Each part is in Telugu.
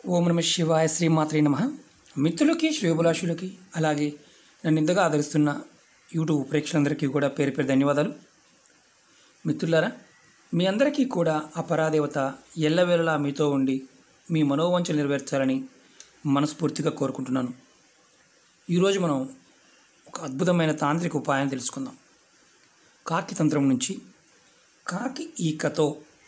ఓం నమ శివాయ శ్రీమాత్రి నమ మిత్రులకి శ్రేయభిలాషులకి అలాగే నన్ను ఇంతగా ఆదరిస్తున్న యూట్యూబ్ ప్రేక్షకులందరికీ కూడా పేరు పేరు ధన్యవాదాలు మిత్రులారా మీ అందరికీ కూడా ఆ పరాదేవత ఎల్లవేళలా మీతో ఉండి మీ మనోవంచలు నెరవేర్చాలని మనస్ఫూర్తిగా కోరుకుంటున్నాను ఈరోజు మనం ఒక అద్భుతమైన తాంత్రిక ఉపాయం తెలుసుకుందాం కాకి తంత్రం నుంచి కాకి ఈకతో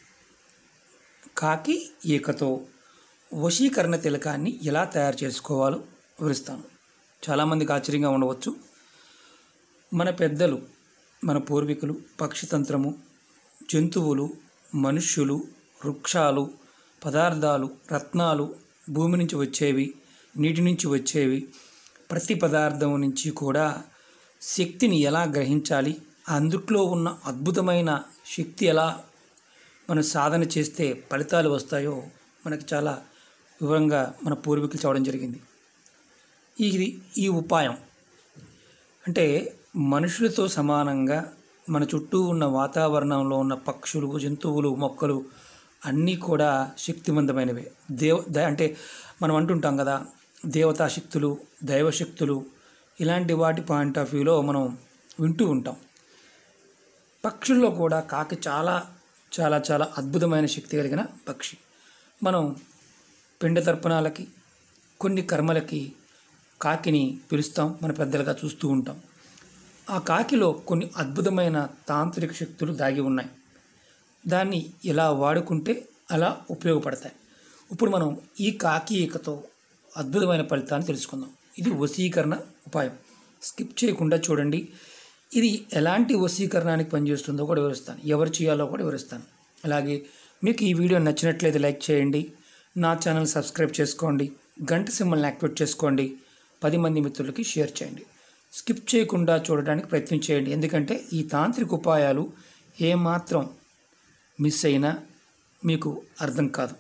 కాకి ఈకతో వశీకరణ తిలకాన్ని ఎలా తయారు చేసుకోవాలో వివరిస్తాను చాలామందికి ఆశ్చర్యంగా ఉండవచ్చు మన పెద్దలు మన పూర్వీకులు పక్షితంత్రము జంతువులు మనుష్యులు వృక్షాలు పదార్థాలు రత్నాలు భూమి నుంచి వచ్చేవి నీటి నుంచి వచ్చేవి ప్రతి పదార్థం నుంచి కూడా శక్తిని ఎలా గ్రహించాలి అందుట్లో ఉన్న అద్భుతమైన శక్తి ఎలా మనం సాధన చేస్తే ఫలితాలు వస్తాయో మనకి చాలా వివరంగా మన పూర్వీకులు చెప్పడం జరిగింది ఇది ఈ ఉపాయం అంటే మనుషులతో సమానంగా మన చుట్టూ ఉన్న వాతావరణంలో ఉన్న పక్షులు జంతువులు మొక్కలు అన్నీ కూడా శక్తివంతమైనవే దేవ ద- అంటే మనం అంటుంటాం కదా దేవతా శక్తులు దైవశక్తులు ఇలాంటి వాటి పాయింట్ ఆఫ్ వ్యూలో మనం వింటూ ఉంటాం పక్షుల్లో కూడా కాకి చాలా చాలా చాలా అద్భుతమైన శక్తి కలిగిన పక్షి మనం పిండ తర్పణాలకి కొన్ని కర్మలకి కాకిని పిలుస్తాం మన పెద్దలుగా చూస్తూ ఉంటాం ఆ కాకిలో కొన్ని అద్భుతమైన తాంత్రిక శక్తులు దాగి ఉన్నాయి దాన్ని ఇలా వాడుకుంటే అలా ఉపయోగపడతాయి ఇప్పుడు మనం ఈ కాకి ఈకతో అద్భుతమైన ఫలితాన్ని తెలుసుకుందాం ఇది వశీకరణ ఉపాయం స్కిప్ చేయకుండా చూడండి ఇది ఎలాంటి వశీకరణానికి పనిచేస్తుందో కూడా వివరిస్తాను ఎవరు చేయాలో కూడా వివరిస్తాను అలాగే మీకు ఈ వీడియో నచ్చినట్లయితే లైక్ చేయండి నా ఛానల్ సబ్స్క్రైబ్ చేసుకోండి గంట సింబల్ని యాక్టివేట్ చేసుకోండి పది మంది మిత్రులకి షేర్ చేయండి స్కిప్ చేయకుండా చూడడానికి ప్రయత్నం చేయండి ఎందుకంటే ఈ తాంత్రిక ఉపాయాలు ఏమాత్రం మిస్ అయినా మీకు అర్థం కాదు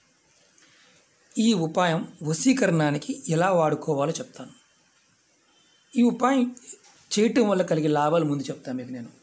ఈ ఉపాయం వశీకరణానికి ఎలా వాడుకోవాలో చెప్తాను ఈ ఉపాయం చేయటం వల్ల కలిగే లాభాలు ముందు చెప్తాను మీకు నేను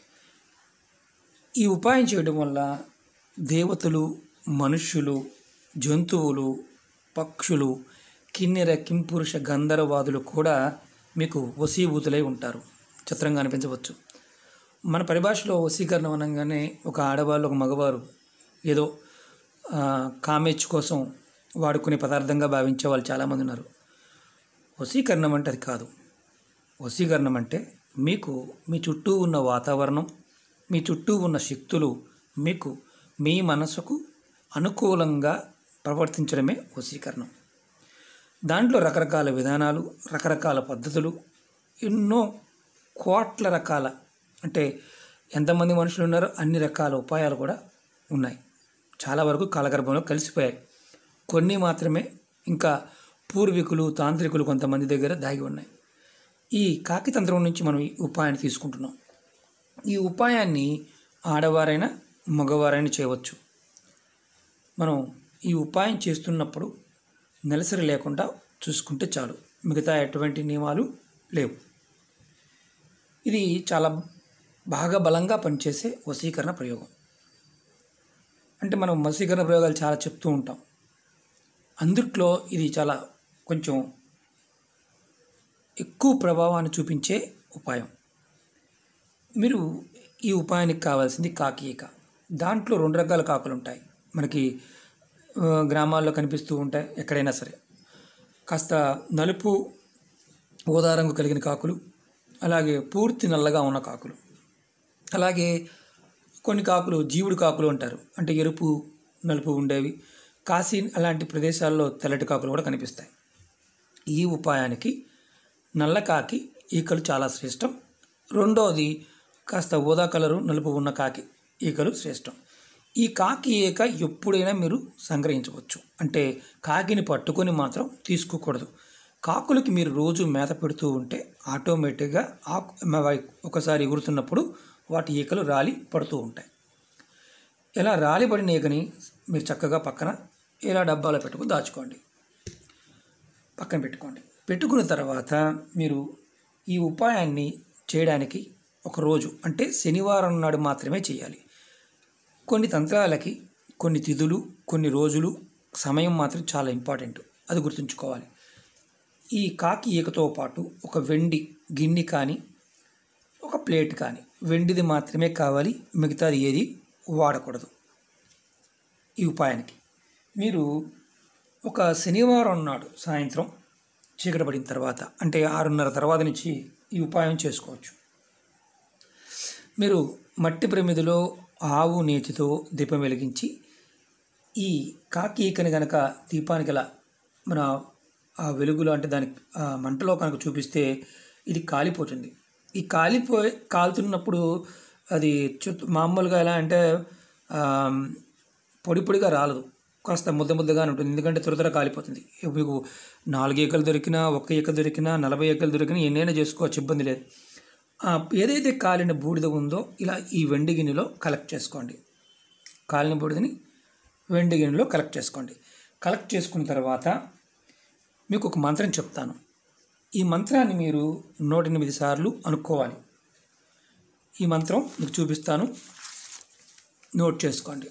ఈ ఉపాయం చేయడం వల్ల దేవతలు మనుష్యులు జంతువులు పక్షులు కిన్నెర కింపురుష గంధర్వాదులు కూడా మీకు వశీభూతులై ఉంటారు చిత్రంగా అనిపించవచ్చు మన పరిభాషలో వశీకరణం అనగానే ఒక ఆడవాళ్ళు ఒక మగవారు ఏదో ఆ, కామేచ్ఛ కోసం వాడుకునే పదార్థంగా భావించే వాళ్ళు చాలామంది ఉన్నారు వశీకరణం అంటే అది కాదు వశీకరణం అంటే మీకు మీ చుట్టూ ఉన్న వాతావరణం మీ చుట్టూ ఉన్న శక్తులు మీకు మీ మనసుకు అనుకూలంగా ప్రవర్తించడమే వశీకరణం దాంట్లో రకరకాల విధానాలు రకరకాల పద్ధతులు ఎన్నో కోట్ల రకాల అంటే ఎంతమంది మనుషులు ఉన్నారో అన్ని రకాల ఉపాయాలు కూడా ఉన్నాయి చాలా వరకు కాలగర్భంలో కలిసిపోయాయి కొన్ని మాత్రమే ఇంకా పూర్వీకులు తాంత్రికులు కొంతమంది దగ్గర దాగి ఉన్నాయి ఈ కాకితంత్రం నుంచి మనం ఈ ఉపాయాన్ని తీసుకుంటున్నాం ఈ ఉపాయాన్ని ఆడవారైనా మగవారైనా చేయవచ్చు మనం ఈ ఉపాయం చేస్తున్నప్పుడు నెలసరి లేకుండా చూసుకుంటే చాలు మిగతా ఎటువంటి నియమాలు లేవు ఇది చాలా బాగా బలంగా పనిచేసే వశీకరణ ప్రయోగం అంటే మనం వశీకరణ ప్రయోగాలు చాలా చెప్తూ ఉంటాం అందుట్లో ఇది చాలా కొంచెం ఎక్కువ ప్రభావాన్ని చూపించే ఉపాయం మీరు ఈ ఉపాయానికి కావాల్సింది కాకి ఈక దాంట్లో రెండు రకాల కాకులు ఉంటాయి మనకి ఆ, గ్రామాల్లో కనిపిస్తూ ఉంటాయి ఎక్కడైనా సరే కాస్త నలుపు ఊదా రంగు కలిగిన కాకులు అలాగే పూర్తి నల్లగా ఉన్న కాకులు అలాగే కొన్ని కాకులు జీవుడు కాకులు అంటారు అంటే ఎరుపు నలుపు ఉండేవి కాశీ అలాంటి ప్రదేశాల్లో తెల్లటి కాకులు కూడా కనిపిస్తాయి ఈ ఉపాయానికి నల్ల కాకి ఈకలు చాలా శ్రేష్టం రెండోది కాస్త ఊదా కలరు నలుపు ఉన్న కాకి ఈకలు శ్రేష్టం ఈ కాకి ఈక ఎప్పుడైనా మీరు సంగ్రహించవచ్చు అంటే కాకిని పట్టుకొని మాత్రం తీసుకోకూడదు కాకులకి మీరు రోజు మేత పెడుతూ ఉంటే ఆటోమేటిక్గా ఆకు మ- ఒకసారి ఎగురుతున్నప్పుడు వాటి ఈకలు రాలి పడుతూ ఉంటాయి ఇలా రాలి పడిన ఈకని మీరు చక్కగా పక్కన ఇలా డబ్బాలో పెట్టుకుని దాచుకోండి పక్కన పెట్టుకోండి పెట్టుకున్న తర్వాత మీరు ఈ ఉపాయాన్ని చేయడానికి ఒక రోజు అంటే శనివారం నాడు మాత్రమే చేయాలి కొన్ని తంత్రాలకి కొన్ని తిథులు కొన్ని రోజులు సమయం మాత్రం చాలా ఇంపార్టెంట్ అది గుర్తుంచుకోవాలి ఈ కాకి ఈకతో పాటు ఒక వెండి గిన్నె కానీ ఒక ప్లేట్ కానీ వెండిది మాత్రమే కావాలి మిగతాది ఏది వాడకూడదు ఈ ఉపాయానికి మీరు ఒక శనివారం నాడు సాయంత్రం చీకటి పడిన తర్వాత అంటే ఆరున్నర తర్వాత నుంచి ఈ ఉపాయం చేసుకోవచ్చు మీరు మట్టి ప్రమిదిలో ఆవు నేతితో దీపం వెలిగించి ఈ కాకి ఈకని గనక దీపానికి అలా మన ఆ వెలుగులో అంటే దానికి ఆ మంటలో కనుక చూపిస్తే ఇది కాలిపోతుంది ఈ కాలిపోయి కాలుతున్నప్పుడు అది చుట్టూ మామూలుగా ఎలా అంటే ఆ, పొడి పొడిగా రాలదు కాస్త ముద్ద ముద్దగానే ఉంటుంది ఎందుకంటే త్వర త్వర కాలిపోతుంది మీకు నాలుగు ఏకలు దొరికినా ఒక్క ఏక దొరికినా నలభై ఏకలు దొరికినా ఎన్నైనా చేసుకోవచ్చు ఇబ్బంది లేదు ఆ, ఏదైతే కాలిన బూడిద ఉందో ఇలా ఈ వెండి గిన్నెలో కలెక్ట్ చేసుకోండి కాలిన బూడిదని వెండి గిన్నెలో కలెక్ట్ చేసుకోండి కలెక్ట్ చేసుకున్న తర్వాత మీకు ఒక మంత్రం చెప్తాను ఈ మంత్రాన్ని మీరు నూట ఎనిమిది సార్లు అనుకోవాలి ఈ మంత్రం మీకు చూపిస్తాను నోట్ చేసుకోండి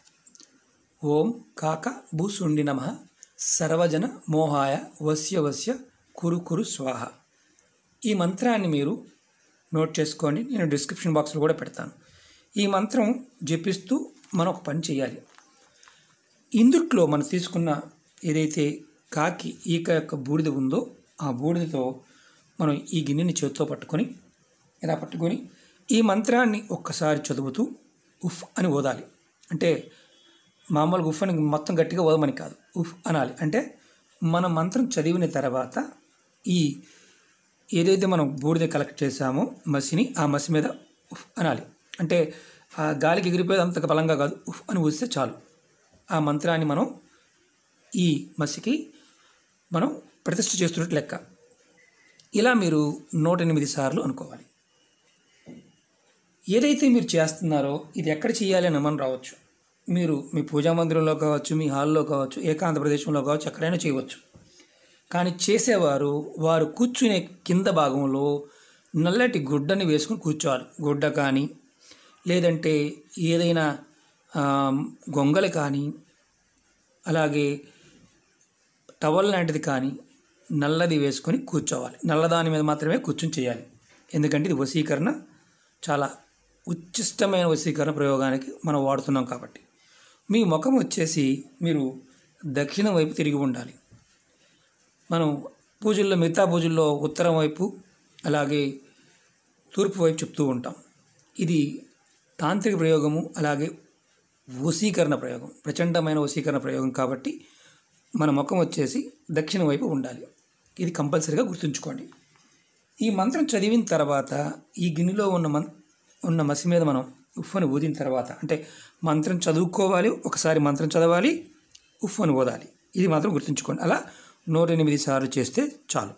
ఓం కాక భూసుండి నమ సర్వజన మోహాయ వస్య వస్య కురు కురు స్వాహ ఈ మంత్రాన్ని మీరు నోట్ చేసుకోండి నేను డిస్క్రిప్షన్ బాక్స్లో కూడా పెడతాను ఈ మంత్రం జపిస్తూ మనం ఒక పని చేయాలి ఇందుట్లో మనం తీసుకున్న ఏదైతే కాకి ఈక యొక్క బూడిద ఉందో ఆ బూడిదతో మనం ఈ గిన్నెని చేతితో పట్టుకొని ఇలా పట్టుకొని ఈ మంత్రాన్ని ఒక్కసారి చదువుతూ ఉఫ్ అని ఓదాలి అంటే మామూలుగా ఉఫ్ అని మొత్తం గట్టిగా ఓదమని కాదు ఉఫ్ అనాలి అంటే మన మంత్రం చదివిన తర్వాత ఈ ఏదైతే మనం బూడిద కలెక్ట్ చేసామో మసిని ఆ మసి మీద ఉఫ్ అనాలి అంటే ఆ గాలికి ఎగిరిపోయేది అంత బలంగా కాదు ఉఫ్ అని ఊస్తే చాలు ఆ మంత్రాన్ని మనం ఈ మసికి మనం ప్రతిష్ఠ చేస్తున్నట్టు లెక్క ఇలా మీరు నూట ఎనిమిది సార్లు అనుకోవాలి ఏదైతే మీరు చేస్తున్నారో ఇది ఎక్కడ చేయాలి అని మనం రావచ్చు మీరు మీ పూజా మందిరంలో కావచ్చు మీ హాల్లో కావచ్చు ఏకాంత ప్రదేశంలో కావచ్చు ఎక్కడైనా చేయవచ్చు కానీ చేసేవారు వారు కూర్చునే కింద భాగంలో నల్లటి గుడ్డని వేసుకుని కూర్చోవాలి గుడ్డ కానీ లేదంటే ఏదైనా ఆ, గొంగలి కానీ అలాగే టవల్ లాంటిది కానీ నల్లది వేసుకొని కూర్చోవాలి నల్లదాని మీద మాత్రమే కూర్చుని చేయాలి ఎందుకంటే ఇది వశీకరణ చాలా ఉచ్చిష్టమైన వశీకరణ ప్రయోగానికి మనం వాడుతున్నాం కాబట్టి మీ ముఖం వచ్చేసి మీరు దక్షిణ వైపు తిరిగి ఉండాలి మనం పూజల్లో మిగతా పూజల్లో ఉత్తరం వైపు అలాగే తూర్పు వైపు చెప్తూ ఉంటాం ఇది తాంత్రిక ప్రయోగము అలాగే వశీకరణ ప్రయోగం ప్రచండమైన వశీకరణ ప్రయోగం కాబట్టి మన ముఖం వచ్చేసి దక్షిణ వైపు ఉండాలి ఇది కంపల్సరీగా గుర్తుంచుకోండి ఈ మంత్రం చదివిన తర్వాత ఈ గిన్నెలో ఉన్న మన్ ఉన్న మసి మీద మనం ఉఫ్ అని ఊదిన తర్వాత అంటే మంత్రం చదువుకోవాలి ఒకసారి మంత్రం చదవాలి ఉఫ్ అని ఊదాలి ఇది మాత్రం గుర్తుంచుకోండి అలా నూట ఎనిమిది సార్లు చేస్తే చాలు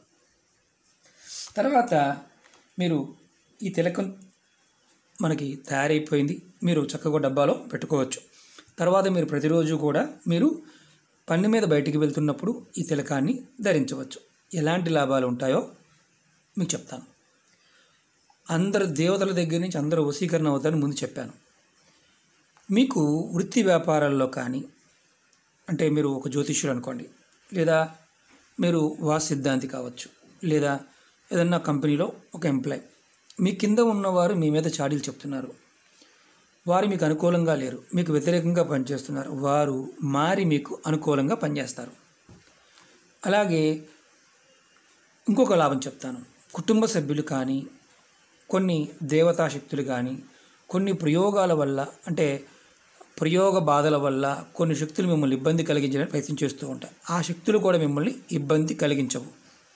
తర్వాత మీరు ఈ తిలకం మనకి తయారైపోయింది మీరు చక్కగా డబ్బాలో పెట్టుకోవచ్చు తర్వాత మీరు ప్రతిరోజు కూడా మీరు పన్ను మీద బయటికి వెళ్తున్నప్పుడు ఈ తిలకాన్ని ధరించవచ్చు ఎలాంటి లాభాలు ఉంటాయో మీకు చెప్తాను అందరు దేవతల దగ్గర నుంచి అందరూ వశీకరణ అవుతారని ముందు చెప్పాను మీకు వృత్తి వ్యాపారాల్లో కానీ అంటే మీరు ఒక జ్యోతిష్యుడు అనుకోండి లేదా మీరు వాస్ సిద్ధాంతి కావచ్చు లేదా ఏదన్నా కంపెనీలో ఒక ఎంప్లాయ్ మీ కింద ఉన్నవారు మీ మీద చాడీలు చెప్తున్నారు వారు మీకు అనుకూలంగా లేరు మీకు వ్యతిరేకంగా పనిచేస్తున్నారు వారు మారి మీకు అనుకూలంగా పనిచేస్తారు అలాగే ఇంకొక లాభం చెప్తాను కుటుంబ సభ్యులు కానీ కొన్ని దేవతా శక్తులు కానీ కొన్ని ప్రయోగాల వల్ల అంటే ప్రయోగ బాధల వల్ల కొన్ని శక్తులు మిమ్మల్ని ఇబ్బంది కలిగించడానికి ప్రయత్నం చేస్తూ ఉంటాయి ఆ శక్తులు కూడా మిమ్మల్ని ఇబ్బంది కలిగించవు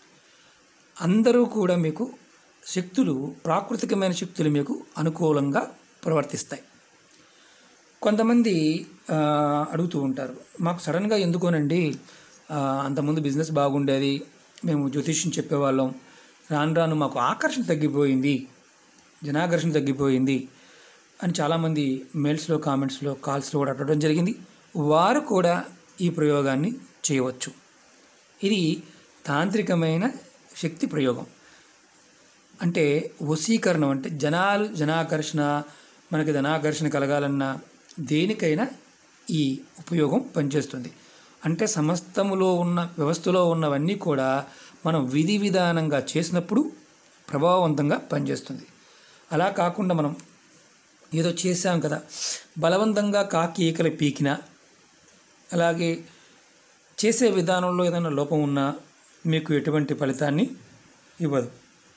అందరూ కూడా మీకు శక్తులు ప్రాకృతికమైన శక్తులు మీకు అనుకూలంగా ప్రవర్తిస్తాయి కొంతమంది ఆ, అడుగుతూ ఉంటారు మాకు సడన్గా ఎందుకోనండి ఆ, అంతకుముందు బిజినెస్ బాగుండేది మేము జ్యోతిష్యం చెప్పేవాళ్ళం రాను రాను మాకు ఆకర్షణ తగ్గిపోయింది జనాకర్షణ తగ్గిపోయింది అని చాలామంది మెయిల్స్లో కామెంట్స్లో కాల్స్లో కూడా అడగడం జరిగింది వారు కూడా ఈ ప్రయోగాన్ని చేయవచ్చు ఇది తాంత్రికమైన శక్తి ప్రయోగం అంటే వశీకరణం అంటే జనాలు జనాకర్షణ మనకి ధనాకర్షణ కలగాలన్నా దేనికైనా ఈ ఉపయోగం పనిచేస్తుంది అంటే సమస్తములో ఉన్న వ్యవస్థలో ఉన్నవన్నీ కూడా మనం విధి విధానంగా చేసినప్పుడు ప్రభావవంతంగా పనిచేస్తుంది అలా కాకుండా మనం ఏదో చేశాం కదా బలవంతంగా కాకి ఈకలు పీకినా అలాగే చేసే విధానంలో ఏదైనా లోపం ఉన్నా మీకు ఎటువంటి ఫలితాన్ని ఇవ్వదు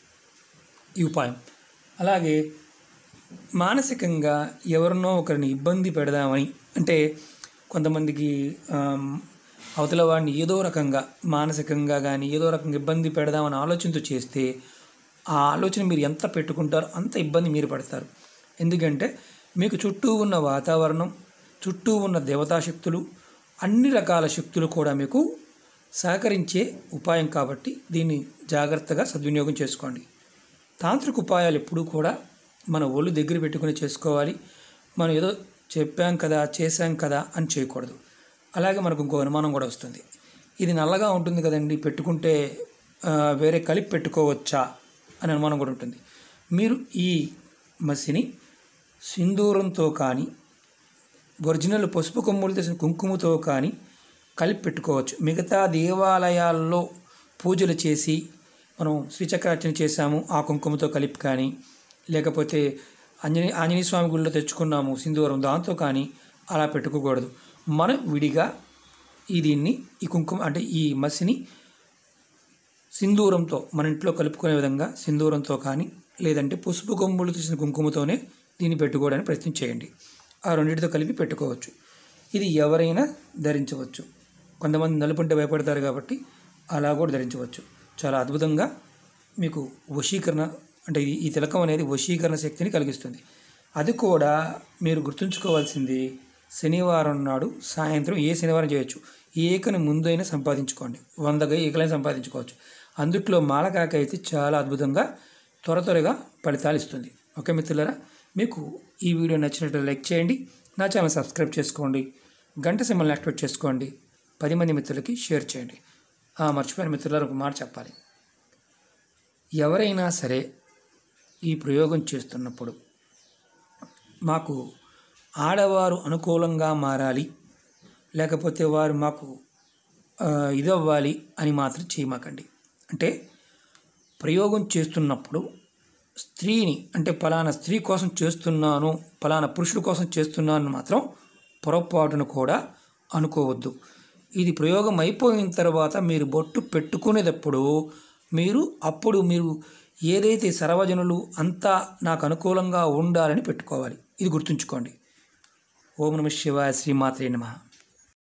ఈ ఉపాయం అలాగే మానసికంగా ఎవరినో ఒకరిని ఇబ్బంది పెడదామని అంటే కొంతమందికి ఆమ్, అవతల వాడిని ఏదో రకంగా మానసికంగా కానీ ఏదో రకంగా ఇబ్బంది పెడదామని ఆలోచనతో చేస్తే ఆ ఆలోచన మీరు ఎంత పెట్టుకుంటారో అంత ఇబ్బంది మీరు పడతారు ఎందుకంటే మీకు చుట్టూ ఉన్న వాతావరణం చుట్టూ ఉన్న దేవతా శక్తులు అన్ని రకాల శక్తులు కూడా మీకు సహకరించే ఉపాయం కాబట్టి దీన్ని జాగ్రత్తగా సద్వినియోగం చేసుకోండి తాంత్రిక ఉపాయాలు ఎప్పుడూ కూడా మన ఒళ్ళు దగ్గర పెట్టుకుని చేసుకోవాలి మనం ఏదో చెప్పాం కదా చేశాం కదా అని చేయకూడదు అలాగే మనకు ఇంకో అనుమానం కూడా వస్తుంది ఇది నల్లగా ఉంటుంది కదండి పెట్టుకుంటే ఆ, వేరే కలిపి పెట్టుకోవచ్చా అని అనుమానం కూడా ఉంటుంది మీరు ఈ మసిని సింధూరంతో కానీ ఒరిజినల్ పసుపు కొమ్ములు తెసిన కుంకుమతో కానీ కలిపి పెట్టుకోవచ్చు మిగతా దేవాలయాల్లో పూజలు చేసి మనం శ్రీచక్రార్చన చేశాము ఆ కుంకుమతో కలిపి కానీ లేకపోతే ఆంజనేయ ఆంజనేయ స్వామి గుడిలో తెచ్చుకున్నాము సింధూరం దాంతో కానీ అలా పెట్టుకోకూడదు మనం విడిగా ఈ దీన్ని ఈ కుంకుమ అంటే ఈ మసిని సింధూరంతో మన ఇంట్లో కలుపుకునే విధంగా సింధూరంతో కానీ లేదంటే పసుపు కొమ్ములు తీసిన కుంకుమతోనే దీన్ని పెట్టుకోవడానికి ప్రయత్నం చేయండి ఆ రెండింటితో కలిపి పెట్టుకోవచ్చు ఇది ఎవరైనా ధరించవచ్చు కొంతమంది నలుపుంటే భయపడతారు కాబట్టి అలా కూడా ధరించవచ్చు చాలా అద్భుతంగా మీకు వశీకరణ అంటే ఈ- ఈ తిలకం అనేది వశీకరణ శక్తిని కలిగిస్తుంది అది కూడా మీరు గుర్తుంచుకోవాల్సింది శనివారం నాడు సాయంత్రం ఏ శనివారం చేయొచ్చు ఏకని ముందైనా సంపాదించుకోండి వందగా ఏకలైనా సంపాదించుకోవచ్చు అందుట్లో మాలకాక అయితే చాలా అద్భుతంగా త్వర త్వరగా ఫలితాలు ఇస్తుంది ఓకే మిత్రులారా మీకు ఈ వీడియో నచ్చినట్టు లైక్ చేయండి నా ఛానల్ సబ్స్క్రైబ్ చేసుకోండి గంట సింబల్ని యాక్టివేట్ చేసుకోండి పది మంది మిత్రులకి షేర్ చేయండి ఆ, మర్చిపోయిన మిత్రులారా ఒక మాట చెప్పాలి ఎవరైనా సరే ఈ ప్రయోగం చేస్తున్నప్పుడు మాకు ఆడవారు అనుకూలంగా మారాలి లేకపోతే వారు మాకు ఆ, ఇదవ్వాలి అని మాత్రం చేయమాకండి అంటే ప్రయోగం చేస్తున్నప్పుడు స్త్రీని అంటే ఫలానా స్త్రీ కోసం చేస్తున్నాను ఫలానా పురుషుడు కోసం చేస్తున్నాను అని మాత్రం పొరపాటును కూడా అనుకోవద్దు ఇది ప్రయోగం అయిపోయిన తర్వాత మీరు బొట్టు పెట్టుకునేటప్పుడు మీరు అప్పుడు మీరు ఏదైతే సర్వజనులు అంతా నాకు అనుకూలంగా ఉండాలని పెట్టుకోవాలి ఇది గుర్తుంచుకోండి ఓం నమ శివాయ శ్రీమాత్రే నమః